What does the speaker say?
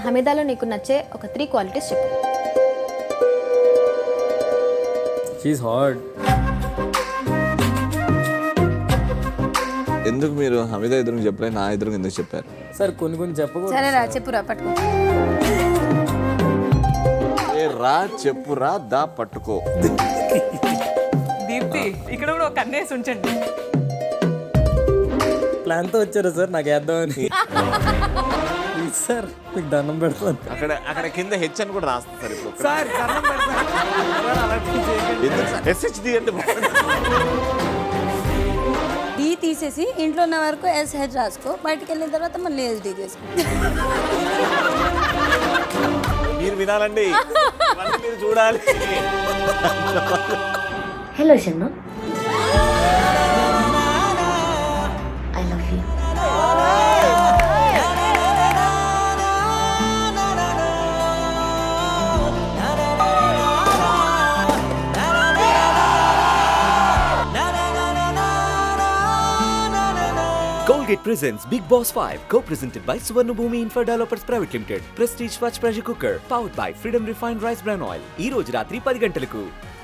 హమీదాలో నీకు నచ్చే ఒక త్రీ క్వాలిటీస్ చెప్పు షీఈ్ హార్డ్ ఎందుకు మీరు హమీద ఎదురు చెప్పలేదు నా ఎదురు ఎందుకు చెప్పారు సార్ కొన్ని కొన్ని చెప్పకూడదు సరేరా చెప్పురా పట్టుకో ఏ రా చెప్పురా దా పట్టుకో దీప్తి ఇక్కడ కూడా ఒక కన్నేసి ఉంచండి ప్లాన్తో వచ్చారా సార్ నాకు వేద్దామని ప్లీజ్ సార్ మీకు దండం పెడతాను అక్కడ అక్కడ కింద హెచ్ అని కూడా రాస్తారు ఇప్పుడు సార్ దండం పెడతాను సార్, అలాంటివి చేయకండి. ఎందుకు సార్ ఎస్హెచ్డి అంటే బాగుంది. డి తీసేసి ఇంట్లో ఉన్న వరకు ఎస్ హెచ్ రాసుకో బయటికి వెళ్ళిన తర్వాత మళ్ళీ ఎస్ డి తీసుకో మీరు వినాలండి ఇవన్నీ మీరు చూడాలి hello Sharma I love you Colgate presents Big Boss 5, co-presented by Suvarna Bhumi Infra Developers Private Limited. Prestige Swatch Pressure Cooker, powered by Freedom Refined Rice Bran Oil. ఈ రోజు రాత్రి పది గంటలకు